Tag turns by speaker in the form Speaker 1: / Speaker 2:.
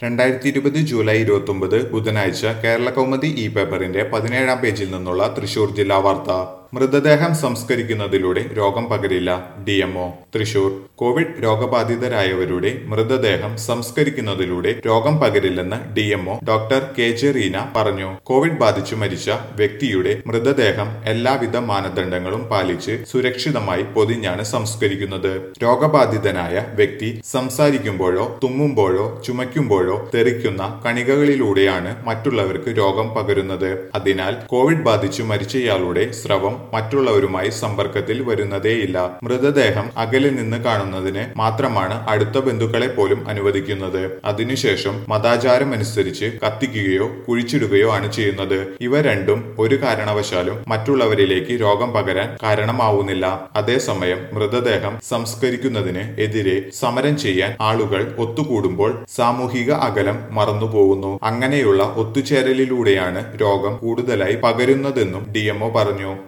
Speaker 1: രണ്ടായിരത്തി ഇരുപത് ജൂലൈ ഇരുപത്തൊമ്പത് ബുധനാഴ്ച കേരള കൗമുദി ഇ പേപ്പറിന്റെ പതിനേഴാം പേജിൽ നിന്നുള്ള തൃശൂർ ജില്ലാ വാർത്ത മൃതദേഹം സംസ്കരിക്കുന്നതിലൂടെ രോഗം പകരില്ല ഡി എംഒ തൃശൂർ കോവിഡ് രോഗബാധിതരായവരുടെ മൃതദേഹം സംസ്കരിക്കുന്നതിലൂടെ രോഗം പകരില്ലെന്ന് D MO doctor K J Reena പറഞ്ഞു കോവിഡ് ബാധിച്ചു മരിച്ച വ്യക്തിയുടെ മൃതദേഹം എല്ലാവിധ മാനദണ്ഡങ്ങളും പാലിച്ച് സുരക്ഷിതമായി പൊതിഞ്ഞാണ് സംസ്കരിക്കുന്നത് രോഗബാധിതനായ വ്യക്തി സംസാരിക്കുമ്പോഴോ തുമ്മുമ്പോഴോ ചുമയ്ക്കുമ്പോഴോ തെറിക്കുന്ന കണികകളിലൂടെയാണ് മറ്റുള്ളവർക്ക് രോഗം പകരുന്നത് അതിനാൽ കോവിഡ് ബാധിച്ചു മരിച്ചയാളുടെ സ്രവം മറ്റുള്ളവരുമായി സമ്പർക്കത്തിൽ വരുന്നതേയില്ല മൃതദേഹം അകലെ നിന്ന് കാണുന്നതിന് മാത്രമാണ് അടുത്ത ബന്ധുക്കളെ പോലും അനുവദിക്കുന്നത് അതിനുശേഷം മതാചാരമനുസരിച്ച് കത്തിക്കുകയോ കുഴിച്ചിടുകയോ ആണ് ചെയ്യുന്നത് ഇവ രണ്ടും ഒരു കാരണവശാലും മറ്റുള്ളവരിലേക്ക് രോഗം പകരാൻ കാരണമാവുന്നില്ല അതേസമയം മൃതദേഹം സംസ്കരിക്കുന്നതിന് എതിരെ സമരം ചെയ്യാൻ ആളുകൾ ഒത്തുകൂടുമ്പോൾ സാമൂഹിക അകലം മറന്നുപോകുന്നു അങ്ങനെയുള്ള ഒത്തുചേരലിലൂടെയാണ് രോഗം കൂടുതലായി പകരുന്നതെന്നും ഡി പറഞ്ഞു